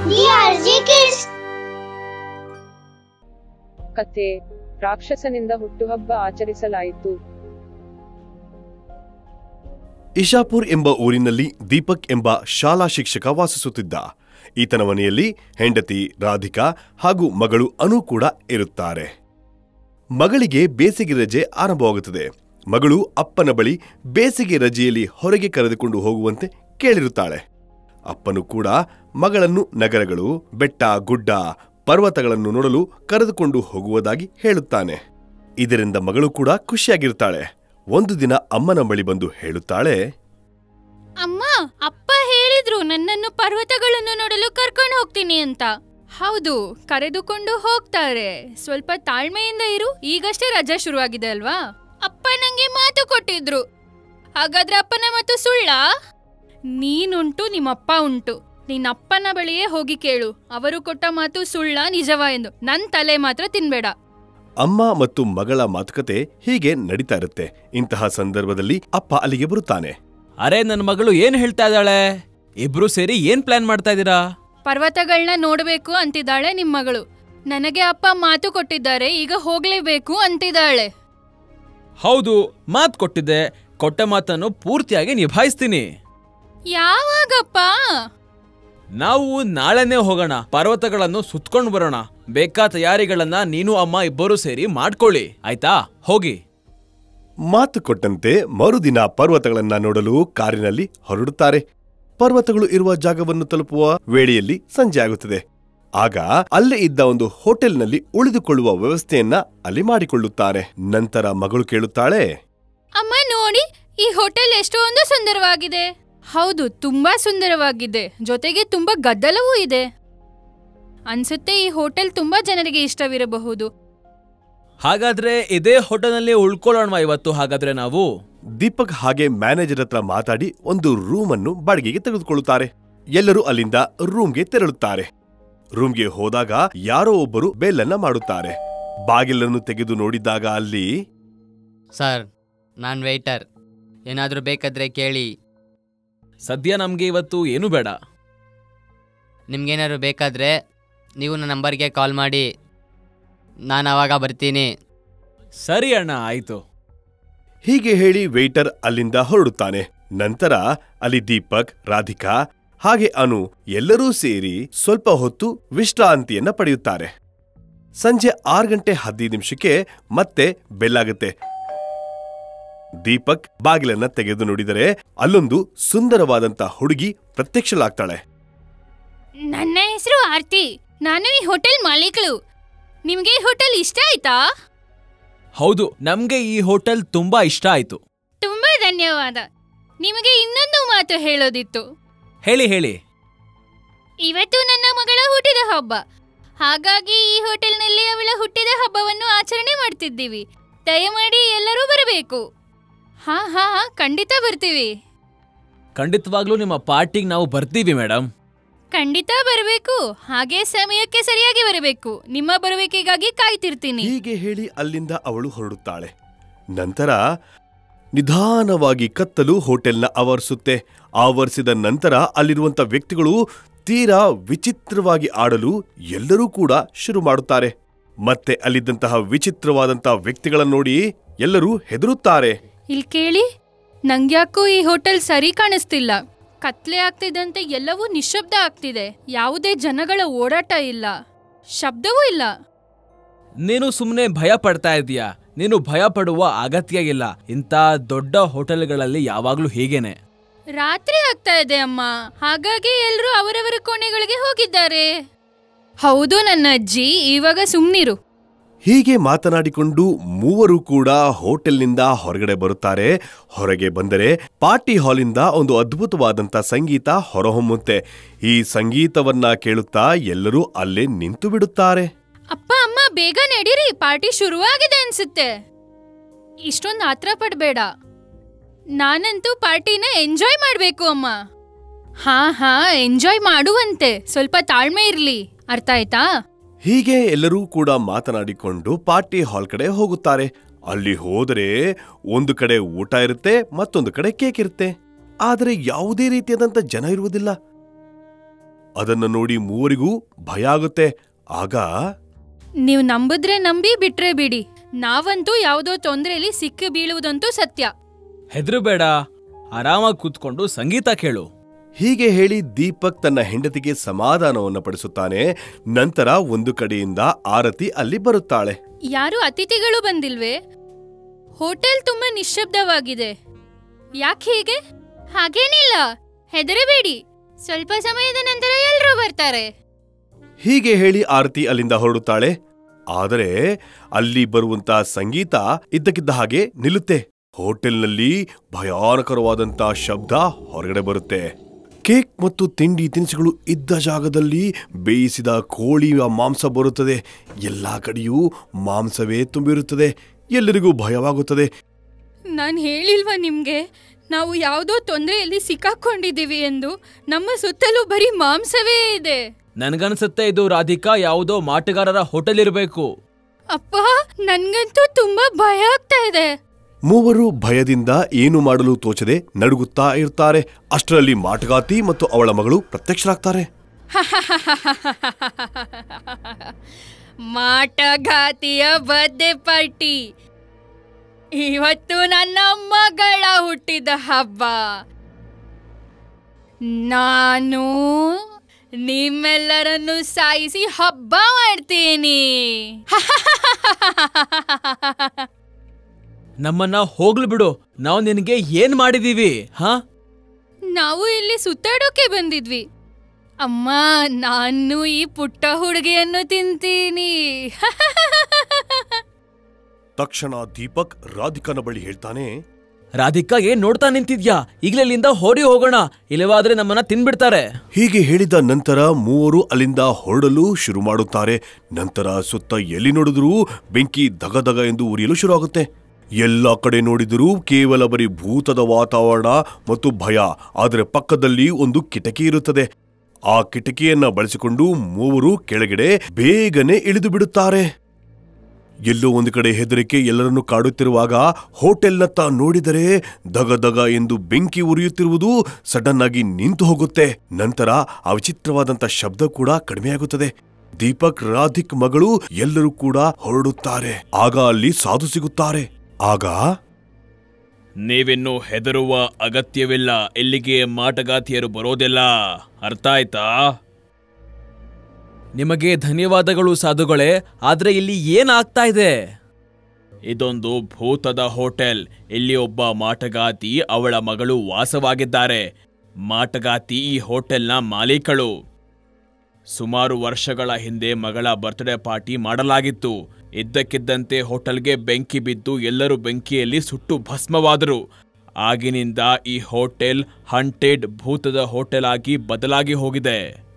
DRG Kids. ಕಥೆ ರಾಕ್ಷಸನಿಂದ ಹುಟ್ಟುಹಬ್ಬ ಆಚರಿಸಲಾಯಿತು ಇಶಾಪುರ್ ಎಂಬ ಊರಿನಲ್ಲಿ ದೀಪಕ್ ಎಂಬ ಶಾಲಾ ಶಿಕ್ಷಕ ವಾಸಿಸುತ್ತಿದ್ದ ಈತನ ಮನೆಯಲ್ಲಿ ಹೆಂಡತಿ ರಾಧಿಕಾ ಹಾಗೂ ಮಗಳು ಅನು ಕೂಡ ಇರುತ್ತಾರೆ ಮಗಳಿಗೆ ಬೇಸಿಗೆ ರಜೆ ಆರಂಭವಾಗುತ್ತದೆ ಮಗಳು ಅಪ್ಪನ ಬಳಿ ಬೇಸಿಗೆ ರಜೆಯಲ್ಲಿ ಹೊರಗೆ ಕರೆದುಕೊಂಡು ಹೋಗುವಂತೆ ಕೇಳಿರುತ್ತಾಳೆ ಅಪ್ಪನು ಕೂಡ ಮಗಳನ್ನು ನಗರಗಳು ಬೆಟ್ಟ ಗುಡ್ಡ ಪರ್ವತಗಳನ್ನು ನೋಡಲು ಕರೆದುಕೊಂಡು ಹೋಗುವುದಾಗಿ ಹೇಳುತ್ತಾನೆ ಇದರಿಂದ ಮಗಳು ಕೂಡ ಖುಷಿಯಾಗಿರ್ತಾಳೆ ಒಂದು ದಿನ ಅಮ್ಮನ ಬಳಿ ಬಂದು ಹೇಳುತ್ತಾಳೆ ಅಮ್ಮ ಅಪ್ಪ ಹೇಳಿದ್ರು ನನ್ನನ್ನು ಪರ್ವತಗಳನ್ನು ನೋಡಲು ಕರ್ಕೊಂಡು ಹೋಗ್ತೀನಿ ಅಂತ ಹೌದು ಕರೆದುಕೊಂಡು ಹೋಗ್ತಾರೆ ಸ್ವಲ್ಪ ತಾಳ್ಮೆಯಿಂದ ಇರು ಈಗಷ್ಟೇ ರಜೆ ಶುರುವಾಗಿದೆ ಅಲ್ವಾ ಅಪ್ಪ ನಂಗೆ ಮಾತು ಕೊಟ್ಟಿದ್ರು ಹಾಗಾದ್ರೆ ಅಪ್ಪನ ಮಾತು ಸುಳ್ಳ ನೀನುಂಟು ನಿಮ್ಮಪ್ಪ ಉಂಟು ನಿನ್ನಪ್ಪನ ಬಳಿಯೇ ಹೋಗಿ ಕೇಳು ಅವರು ಕೊಟ್ಟ ಮಾತು ಸುಳ್ಳ ನಿಜವಾ ಎಂದು ನನ್ ತಲೆ ಮಾತ್ರ ತಿನ್ಬೇಡ ಅಮ್ಮ ಮತ್ತು ಮಗಳ ಮಾತುಕತೆ ಹೀಗೆ ನಡೀತಾ ಇರುತ್ತೆ ಇಂತಹ ಸಂದರ್ಭದಲ್ಲಿ ಅಪ್ಪ ಅಲ್ಲಿಗೆ ಬರುತ್ತಾನೆ ಅರೆ ನನ್ನ ಮಗಳು ಏನ್ ಹೇಳ್ತಾ ಇದ್ದಾಳೆ ಇಬ್ರು ಸೇರಿ ಏನ್ ಪ್ಲಾನ್ ಮಾಡ್ತಾ ಇದ್ದೀರಾ ಪರ್ವತಗಳನ್ನ ನೋಡಬೇಕು ಅಂತಿದ್ದಾಳೆ ನಿಮ್ ಮಗಳು ನನಗೆ ಅಪ್ಪ ಮಾತು ಕೊಟ್ಟಿದ್ದಾರೆ ಈಗ ಹೋಗ್ಲೇಬೇಕು ಅಂತಿದ್ದಾಳೆ ಹೌದು ಮಾತ್ ಕೊಟ್ಟಿದ್ದೆ ಕೊಟ್ಟ ಮಾತನ್ನು ಪೂರ್ತಿಯಾಗಿ ನಿಭಾಯಿಸ್ತೀನಿ ಯಾವಾಗಪ್ಪ ನಾವು ನಾಳೆನೇ ಹೋಗೋಣ ಪರ್ವತಗಳನ್ನು ಸುತ್ಕೊಂಡು ಬರೋಣ ಬೇಕಾ ತಯಾರಿಗಳನ್ನ ನೀನು ಅಮ್ಮ ಇಬ್ಬರು ಸೇರಿ ಮಾಡ್ಕೊಳ್ಳಿ ಆಯ್ತಾ ಹೋಗಿ ಮಾತು ಕೊಟ್ಟಂತೆ ಮರುದಿನ ಪರ್ವತಗಳನ್ನ ನೋಡಲು ಕಾರಿನಲ್ಲಿ ಹೊರಡುತ್ತಾರೆ ಪರ್ವತಗಳು ಇರುವ ಜಾಗವನ್ನು ತಲುಪುವ ವೇಳೆಯಲ್ಲಿ ಸಂಜೆ ಆಗುತ್ತದೆ ಆಗ ಅಲ್ಲೇ ಇದ್ದ ಒಂದು ಹೋಟೆಲ್ನಲ್ಲಿ ಉಳಿದುಕೊಳ್ಳುವ ವ್ಯವಸ್ಥೆಯನ್ನ ಅಲ್ಲಿ ಮಾಡಿಕೊಳ್ಳುತ್ತಾರೆ ನಂತರ ಮಗಳು ಕೇಳುತ್ತಾಳೆ ಅಮ್ಮ ನೋಡಿ ಈ ಹೋಟೆಲ್ ಎಷ್ಟೊಂದು ಸುಂದರವಾಗಿದೆ ಹೌದು ತುಂಬಾ ಸುಂದರವಾಗಿದೆ ಜೊತೆಗೆ ತುಂಬಾ ಗದ್ದಲವೂ ಇದೆ ಅನ್ಸುತ್ತೆ ಈ ಹೋಟೆಲ್ ತುಂಬಾ ಜನರಿಗೆ ಇಷ್ಟವಿರಬಹುದು ಹಾಗಾದ್ರೆ ಇದೇ ಹೋಟೆಲ್ನಲ್ಲಿ ಉಳ್ಕೊಳ್ಳೋಣ ಇವತ್ತು ಹಾಗಾದ್ರೆ ನಾವು ದೀಪಕ್ ಹಾಗೆ ಮ್ಯಾನೇಜರ್ ಹತ್ರ ಮಾತಾಡಿ ಒಂದು ರೂಮ್ ಅನ್ನು ಬಾಡಿಗೆಗೆ ತೆಗೆದುಕೊಳ್ಳುತ್ತಾರೆ ಎಲ್ಲರೂ ಅಲ್ಲಿಂದ ರೂಮ್ಗೆ ತೆರಳುತ್ತಾರೆ ರೂಮ್ಗೆ ಹೋದಾಗ ಯಾರೋ ಒಬ್ಬರು ಬೇಲನ್ನ ಮಾಡುತ್ತಾರೆ ಬಾಗಿಲನ್ನು ತೆಗೆದು ನೋಡಿದಾಗ ಅಲ್ಲಿ ಸರ್ ನಾನು ವೆಯ್ಟರ್ ಏನಾದರೂ ಬೇಕಾದರೆ ಕೇಳಿ ಸದ್ಯ ನಮ್ಗೆ ಇವತ್ತು ಏನು ಬೇಡ ನಿಮ್ಗೇನಾದ್ರು ಬೇಕಾದರೆ ನೀವು ನನ್ನ ನಂಬರ್ಗೆ ಕಾಲ್ ಮಾಡಿ ನಾನು ಆವಾಗ ಬರ್ತೀನಿ ಸರಿ ಅಣ್ಣ ಆಯ್ತು ಹೀಗೆ ಹೇಳಿ ವೇಟರ್ ಅಲ್ಲಿಂದ ಹೊರಡುತ್ತಾನೆ ನಂತರ ಅಲ್ಲಿ ದೀಪಕ್ ರಾಧಿಕಾ ಹಾಗೆ ಅನು ಎಲ್ಲರೂ ಸೇರಿ ಸ್ವಲ್ಪ ಹೊತ್ತು ವಿಶ್ರಾಂತಿಯನ್ನ ಪಡೆಯುತ್ತಾರೆ ಸಂಜೆ ಆರು ಗಂಟೆ ಹದಿನೈದು ನಿಮಿಷಕ್ಕೆ ಮತ್ತೆ ಬೆಲ್ಲಾಗುತ್ತೆ ದೀಪಕ್ ಬಾಗಿಲನ್ನ ತೆಗೆದು ನೋಡಿದರೆ ಅಲ್ಲೊಂದು ಸುಂದರವಾದಂತ ಹುಡುಗಿ ಪ್ರತ್ಯಕ್ಷಲಾಗ್ತಾಳೆ ನನ್ನ ಹೆಸರು ಆರ್ತಿ ನಾನು ಈ ಹೋಟೆಲ್ ಮಾಲೀಕಳು ನಿಮ್ಗೆ ಈ ಹೋಟೆಲ್ ಇಷ್ಟ ಆಯ್ತಾ ಹೌದು ನಮ್ಗೆ ಈ ಹೋಟೆಲ್ ತುಂಬಾ ಇಷ್ಟ ಆಯ್ತು ತುಂಬಾ ಧನ್ಯವಾದ ನಿಮಗೆ ಇನ್ನೊಂದು ಮಾತು ಹೇಳೋದಿತ್ತು ಹೇಳಿ ಹೇಳಿ ಇವತ್ತು ನನ್ನ ಮಗಳ ಹುಟ್ಟಿದ ಹಬ್ಬ ಹಾಗಾಗಿ ಈ ಹೋಟೆಲ್ನಲ್ಲಿ ಅವಳ ಹುಟ್ಟಿದ ಹಬ್ಬವನ್ನು ಆಚರಣೆ ಮಾಡ್ತಿದ್ದೀವಿ ದಯಮಾಡಿ ಎಲ್ಲರೂ ಬರಬೇಕು ಹಾ ಹಾ ಖಂಡಿತ ಬರ್ತೀವಿ ಖಂಡಿತವಾಗ್ಲೂ ನಿಮ್ಮ ಪಾರ್ಟಿಗೆ ನಾವು ಬರ್ತೀವಿ ಮೇಡಮ್ ಖಂಡಿತ ಬರಬೇಕು ಹಾಗೆ ಸಮಯಕ್ಕೆ ಸರಿಯಾಗಿ ಬರಬೇಕು ನಿಮ್ಮ ಬರುವಿಕೆಗಾಗಿ ಕಾಯ್ತಿರ್ತೀನಿ ಹೀಗೆ ಹೇಳಿ ಅಲ್ಲಿಂದ ಅವಳು ಹೊರಡುತ್ತಾಳೆ ನಂತರ ನಿಧಾನವಾಗಿ ಕತ್ತಲು ಹೋಟೆಲ್ನ ಆವರಿಸುತ್ತೆ ಆವರಿಸಿದ ನಂತರ ಅಲ್ಲಿರುವಂತ ವ್ಯಕ್ತಿಗಳು ತೀರಾ ವಿಚಿತ್ರವಾಗಿ ಆಡಲು ಎಲ್ಲರೂ ಕೂಡ ಶುರು ಮಾಡುತ್ತಾರೆ ಮತ್ತೆ ಅಲ್ಲಿದ್ದಂತಹ ವಿಚಿತ್ರವಾದಂತಹ ವ್ಯಕ್ತಿಗಳನ್ನು ನೋಡಿ ಎಲ್ಲರೂ ಹೆದರುತ್ತಾರೆ ಇಲ್ಲಿ ಕೇಳಿ ನಂಗ್ಯಾಕೋ ಈ ಹೋಟೆಲ್ ಸರಿ ಕಾಣಿಸ್ತಿಲ್ಲ ಕತ್ಲೆ ಆಗ್ತಿದ್ದಂತೆ ಎಲ್ಲವೂ ನಿಶಬ್ದ ಆಗ್ತಿದೆ ಯಾವುದೇ ಜನಗಳ ಓಡಾಟ ಇಲ್ಲ ಶಬ್ದವೂ ಇಲ್ಲ ನೀನು ಸುಮ್ಮನೆ ಭಯ ಪಡ್ತಾ ಇದೀಯಾ ನೀನು ಭಯ ಪಡುವ ಅಗತ್ಯ ಇಲ್ಲ ಇಂಥ ದೊಡ್ಡ ಹೋಟೆಲ್ಗಳಲ್ಲಿ ಯಾವಾಗ್ಲೂ ಹೀಗೇನೆ ರಾತ್ರಿ ಆಗ್ತಾ ಇದೆ ಅಮ್ಮ ಹಾಗಾಗಿ ಎಲ್ರೂ ಅವರವರ ಕೋಣೆಗಳಿಗೆ ಹೋಗಿದ್ದಾರೆ ಹೌದು ನನ್ನ ಅಜ್ಜಿ ಇವಾಗ ಸುಮ್ನಿರು ಹೀಗೆ ಮಾತನಾಡಿಕೊಂಡು ಮೂವರು ಕೂಡ ಹೋಟೆಲ್ನಿಂದ ಹೊರಗಡೆ ಬರುತ್ತಾರೆ ಹೊರಗೆ ಬಂದರೆ ಪಾರ್ಟಿ ಹಾಲಿಂದ ಒಂದು ಅದ್ಭುತವಾದಂತ ಸಂಗೀತ ಹೊರಹೊಮ್ಮುತ್ತೆ ಈ ಸಂಗೀತವನ್ನ ಕೇಳುತ್ತಾ ಎಲ್ಲರೂ ಅಲ್ಲೇ ನಿಂತು ಬಿಡುತ್ತಾರೆ ಅಪ್ಪ ಅಮ್ಮ ಬೇಗ ನಡೀರಿ ಪಾರ್ಟಿ ಶುರುವಾಗಿದೆ ಅನ್ಸುತ್ತೆ ಇಷ್ಟೊಂದು ಆತ್ರ ಪಡ್ಬೇಡ ನಾನಂತೂ ಪಾರ್ಟಿನ ಎಂಜಾಯ್ ಮಾಡ್ಬೇಕು ಅಮ್ಮ ಹಾ ಹಾ ಎಂಜಾಯ್ ಮಾಡುವಂತೆ ಸ್ವಲ್ಪ ತಾಳ್ಮೆ ಇರ್ಲಿ ಅರ್ಥ ಆಯ್ತಾ ಹೀಗೆ ಎಲ್ಲರೂ ಕೂಡ ಮಾತನಾಡಿಕೊಂಡು ಪಾರ್ಟಿ ಹಾಲ್ ಕಡೆ ಹೋಗುತ್ತಾರೆ ಅಲ್ಲಿ ಹೋದರೆ ಒಂದು ಕಡೆ ಊಟ ಇರುತ್ತೆ ಮತ್ತೊಂದು ಕಡೆ ಕೇಕ್ ಇರುತ್ತೆ ಆದರೆ ಯಾವುದೇ ರೀತಿಯಾದಂತ ಜನ ಇರುವುದಿಲ್ಲ ಅದನ್ನ ನೋಡಿ ಮೂವರಿಗೂ ಭಯ ಆಗುತ್ತೆ ಆಗ ನೀವು ನಂಬಿದ್ರೆ ನಂಬಿ ಬಿಟ್ರೆ ಬಿಡಿ ನಾವಂತೂ ಯಾವುದೋ ತೊಂದರೆಯಲ್ಲಿ ಸಿಕ್ಕಿ ಬೀಳುವುದಂತೂ ಸತ್ಯ ಹೆದ್ರು ಬೇಡ ಆರಾಮಾಗಿ ಕೂತ್ಕೊಂಡು ಸಂಗೀತ ಕೇಳು ಹೀಗೆ ಹೇಳಿ ದೀಪಕ್ ತನ್ನ ಹೆಂಡತಿಗೆ ಸಮಾಧಾನವನ್ನು ಪಡಿಸುತ್ತಾನೆ ನಂತರ ಒಂದು ಕಡೆಯಿಂದ ಆರತಿ ಅಲ್ಲಿ ಬರುತ್ತಾಳೆ ಯಾರು ಅತಿಥಿಗಳು ಬಂದಿಲ್ವೇ ಹೋಟೆಲ್ ತುಂಬಾ ನಿಶ್ಶಬ್ದವಾಗಿದೆ ಯಾಕೆ ಹೀಗೆ ಹಾಗೇನಿಲ್ಲ ಹೆದರಬೇಡಿ ಸ್ವಲ್ಪ ಸಮಯದ ನಂತರ ಎಲ್ರೂ ಬರ್ತಾರೆ ಹೀಗೆ ಹೇಳಿ ಆರತಿ ಅಲ್ಲಿಂದ ಹೊರಡುತ್ತಾಳೆ ಆದರೆ ಅಲ್ಲಿ ಬರುವಂತ ಸಂಗೀತ ಇದ್ದಕ್ಕಿದ್ದ ಹಾಗೆ ನಿಲ್ಲುತ್ತೆ ಹೋಟೆಲ್ನಲ್ಲಿ ಭಯಾನಕರವಾದಂತ ಶಬ್ದ ಹೊರಗಡೆ ಬರುತ್ತೆ ಕೇಕ್ ಮತ್ತು ತಿಂಡಿ ತಿನಿಸುಗಳು ಇದ್ದ ಜಾಗದಲ್ಲಿ ಬೇಯಿಸಿದ ಕೋಳಿಯ ಮಾಂಸ ಬರುತ್ತದೆ ಎಲ್ಲಾ ಕಡೆಯೂ ಮಾಂಸವೇ ತುಂಬಿರುತ್ತದೆ ಎಲ್ಲರಿಗೂ ಭಯವಾಗುತ್ತದೆ ನಾನು ಹೇಳಿಲ್ವಾ ನಿಮ್ಗೆ ನಾವು ಯಾವುದೋ ತೊಂದರೆಯಲ್ಲಿ ಸಿಕ್ಕಾಕೊಂಡಿದ್ದೀವಿ ಎಂದು ನಮ್ಮ ಸುತ್ತಲೂ ಬರೀ ಮಾಂಸವೇ ಇದೆ ನನ್ಗನ್ಸುತ್ತೆ ಇದು ರಾಧಿಕಾ ಯಾವುದೋ ಮಾಟಗಾರರ ಹೋಟೆಲ್ ಇರಬೇಕು ಅಪ್ಪ ನನ್ಗಂತೂ ತುಂಬಾ ಭಯ ಆಗ್ತಾ ಇದೆ ಮೂವರು ಭಯದಿಂದ ಏನು ಮಾಡಲು ತೋಚದೆ ನಡುಗುತ್ತಾ ಇರ್ತಾರೆ ಅಷ್ಟರಲ್ಲಿ ಮಾಟಗಾತಿ ಮತ್ತು ಅವಳ ಮಗಳು ಪ್ರತ್ಯಕ್ಷರಾಗ್ತಾರೆ ಮಾಟಘಾತಿಯ ಬರ್ತ್ಡೇ ಪಾರ್ಟಿ ಇವತ್ತು ನನ್ನ ಮಗಳ ಹುಟ್ಟಿದ ಹಬ್ಬ ನಾನು ನಿಮ್ಮೆಲ್ಲರನ್ನು ಸಾಯಿಸಿ ಹಬ್ಬ ಮಾಡ್ತೀನಿ ನಮ್ಮನ್ನ ಹೋಗ್ಲು ಬಿಡು ನಾವು ನಿನಗೆ ಏನ್ ಮಾಡಿದೀವಿ ಹಾ ನಾವು ಇಲ್ಲಿ ಸುತ್ತಾಡೋಕೆ ಬಂದಿದ್ವಿ ಅಮ್ಮ ನಾನು ಈ ಪುಟ್ಟ ಹುಡುಗಿಯನ್ನು ತಿಂತೀನಿ ತಕ್ಷಣ ದೀಪಕ್ ರಾಧಿಕನ ಬಳಿ ಹೇಳ್ತಾನೆ ರಾಧಿಕಾ ಏನ್ ನೋಡ್ತಾ ನಿಂತಿದ್ಯಾ ಈಗ್ಲಿಂದ ಹೋರಿ ಹೋಗೋಣ ಇಲ್ಲವಾದ್ರೆ ನಮ್ಮನ್ನ ತಿನ್ಬಿಡ್ತಾರೆ ಹೀಗೆ ಹೇಳಿದ ನಂತರ ಮೂವರು ಅಲ್ಲಿಂದ ಹೊರಡಲು ಶುರು ಮಾಡುತ್ತಾರೆ ನಂತರ ಸುತ್ತ ಎಲ್ಲಿ ನೋಡಿದ್ರೂ ಬೆಂಕಿ ದಗದಗ ಎಂದು ಉರಿಯಲು ಶುರುವಾಗುತ್ತೆ ಎಲ್ಲ ಕಡೆ ನೋಡಿದರೂ ಕೇವಲ ಬರೀ ಭೂತದ ವಾತಾವರಣ ಮತ್ತು ಭಯ ಆದರೆ ಪಕ್ಕದಲ್ಲಿ ಒಂದು ಕಿಟಕಿ ಇರುತ್ತದೆ ಆ ಕಿಟಕಿಯನ್ನ ಬಳಸಿಕೊಂಡು ಮೂವರು ಕೆಳಗಡೆ ಬೇಗನೆ ಇಳಿದು ಬಿಡುತ್ತಾರೆ ಎಲ್ಲೋ ಒಂದು ಕಡೆ ಹೆದರಿಕೆ ಎಲ್ಲರನ್ನು ಕಾಡುತ್ತಿರುವಾಗ ಹೋಟೆಲ್ನತ್ತ ನೋಡಿದರೆ ದಗ ದಗ ಎಂದು ಬೆಂಕಿ ಉರಿಯುತ್ತಿರುವುದು ಸಡನ್ ಆಗಿ ನಿಂತು ಹೋಗುತ್ತೆ ನಂತರ ಆ ವಿಚಿತ್ರವಾದಂತ ಶಬ್ದ ಕೂಡ ಕಡಿಮೆಯಾಗುತ್ತದೆ ದೀಪಕ್ ರಾಧಿಕ್ ಮಗಳು ಎಲ್ಲರೂ ಕೂಡ ಹೊರಡುತ್ತಾರೆ ಆಗ ಅಲ್ಲಿ ಸಾಧು ಸಿಗುತ್ತಾರೆ ಆಗ ನೀವಿನ್ನು ಹೆದರುವ ಅಗತ್ಯವಿಲ್ಲ ಇಲ್ಲಿಗೆ ಮಾಟಗಾತಿಯರು ಬರೋದಿಲ್ಲ ಅರ್ಥ ಆಯ್ತಾ ನಿಮಗೆ ಧನ್ಯವಾದಗಳು ಸಾಧುಗಳೇ ಆದ್ರೆ ಇಲ್ಲಿ ಏನಾಗ್ತಾ ಇದೆ ಇದೊಂದು ಭೂತದ ಹೋಟೆಲ್ ಇಲ್ಲಿ ಒಬ್ಬ ಮಾಟಗಾತಿ ಅವಳ ಮಗಳು ವಾಸವಾಗಿದ್ದಾರೆ ಮಾಟಗಾತಿ ಈ ಹೋಟೆಲ್ನ ಮಾಲೀಕಳು ಸುಮಾರು ವರ್ಷಗಳ ಹಿಂದೆ ಮಗಳ ಬರ್ತ್ಡೇ ಪಾರ್ಟಿ ಮಾಡಲಾಗಿತ್ತು ಇದ್ದಕ್ಕಿದ್ದಂತೆ ಹೋಟೆಲ್ಗೆ ಬೆಂಕಿ ಬಿದ್ದು ಎಲ್ಲರೂ ಬೆಂಕಿಯಲ್ಲಿ ಸುಟ್ಟು ಭಸ್ಮವಾದರು ಆಗಿನಿಂದ ಈ ಹೋಟೆಲ್ ಹಂಟೆಡ್ ಭೂತದ ಹೋಟೆಲ್ ಆಗಿ ಬದಲಾಗಿ ಹೋಗಿದೆ